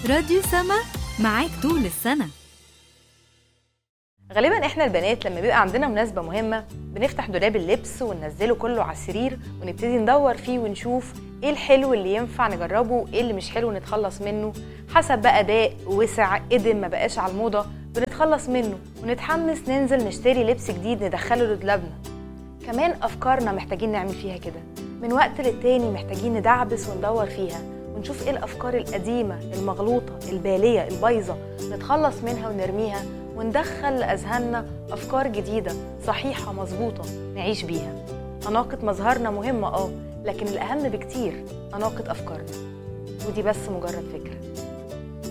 راديو سما معاك طول السنة غالبا احنا البنات لما بيبقى عندنا مناسبة مهمة بنفتح دولاب اللبس وننزله كله على السرير ونبتدي ندور فيه ونشوف ايه الحلو اللي ينفع نجربه وايه اللي مش حلو نتخلص منه حسب بقى ضاق وسع قدم ما بقاش على الموضة بنتخلص منه ونتحمس ننزل نشتري لبس جديد ندخله لدولابنا كمان افكارنا محتاجين نعمل فيها كده من وقت للتاني محتاجين ندعبس وندور فيها ونشوف ايه الافكار القديمه المغلوطه الباليه البايظه نتخلص منها ونرميها وندخل لاذهاننا افكار جديده صحيحه مظبوطه نعيش بيها اناقه مظهرنا مهمه اه لكن الاهم بكتير اناقه افكارنا ودي بس مجرد فكره